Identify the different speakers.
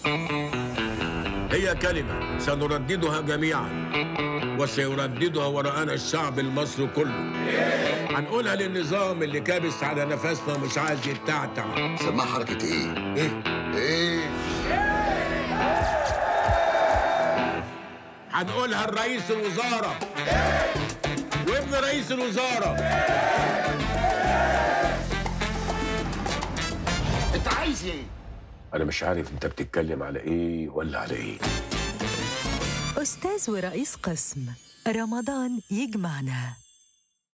Speaker 1: هي كلمة سنرددها جميعا وسيرددها وراءنا الشعب المصري كله هنقولها للنظام اللي كابس على نفسنا ومش عايز يتعتع
Speaker 2: سماها حركة ايه؟
Speaker 1: ايه
Speaker 2: ايه؟
Speaker 1: هنقولها لرئيس الوزارة وابن رئيس الوزارة
Speaker 2: انت عايز ايه؟
Speaker 1: أنا مش عارف أنت بتتكلم على إيه ولا على إيه
Speaker 3: أستاذ ورئيس قسم رمضان يجمعنا